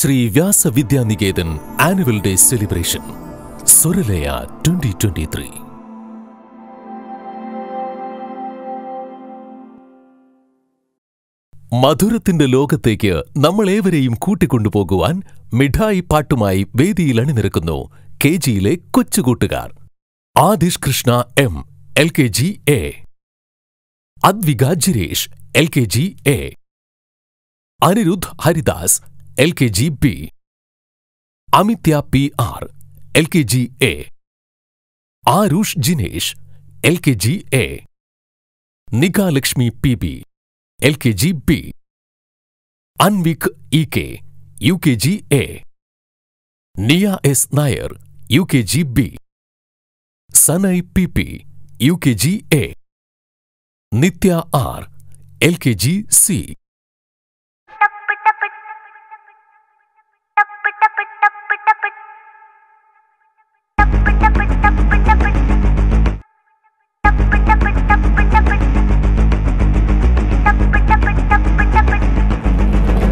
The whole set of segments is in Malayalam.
Shri Vyasa Vidyaniketan annual day celebration Swaralaya twenty twenty three മധുരത്തിന്റെ ലോകത്തേക്ക് നമ്മളേവരെയും കൂട്ടിക്കൊണ്ടുപോകുവാൻ മിഠായി പാട്ടുമായി വേദിയിൽ അണിനിരക്കുന്നു കെ ജിയിലെ കൊച്ചുകൂട്ടുകാർ Adish Krishna M L K G A Advika Jiresh L K G A Aniruddh Haridas L K G B Amitya P R L K G A Aarush Jinesh L K G A Nika Lakshmi P B L K G B Anvik E K U K G A Niya S Nair U K G B Sanai P P U K G A Nithya R L K G C ടപ്പ് ടപ്പ് ടപ്പ് ടപ്പ് ടപ്പ് ടപ്പ് ടപ്പ് ടപ്പ് ടപ്പ് ടപ്പ് ടപ്പ് ടപ്പ് ടപ്പ് ടപ്പ് ടപ്പ് ടപ്പ് ടപ്പ് ടപ്പ്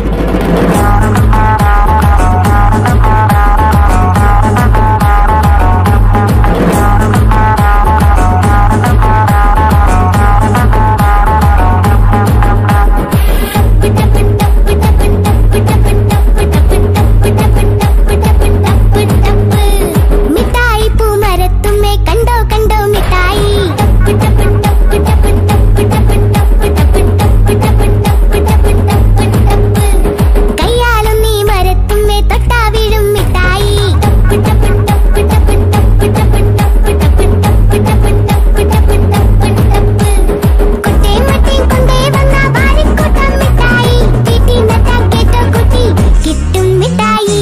മിഠായി പൂമരത്തുമ്മേ കണ്ടോ കണ്ടോ മിഠായി കയ്യാലും നീ മരത്തുമ്മേ തൊട്ടാ വീഴും മിഠായി കൊട്ടേം മട്ടേം കൊണ്ടേ വന്ന വാരിക്കൂട്ടം മിഠായി വീട്ടിൽ നട്ടാ കേട്ടോ കുട്ടി കിട്ടും മിഠായി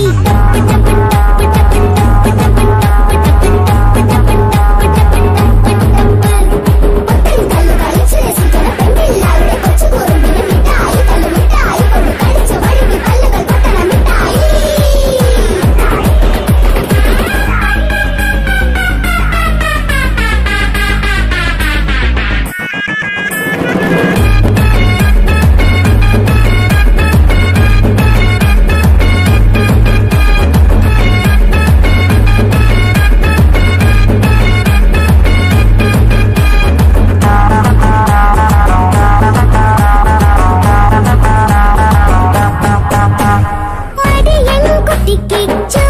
മടിയൻ കുട്ടിക്ക് ചോ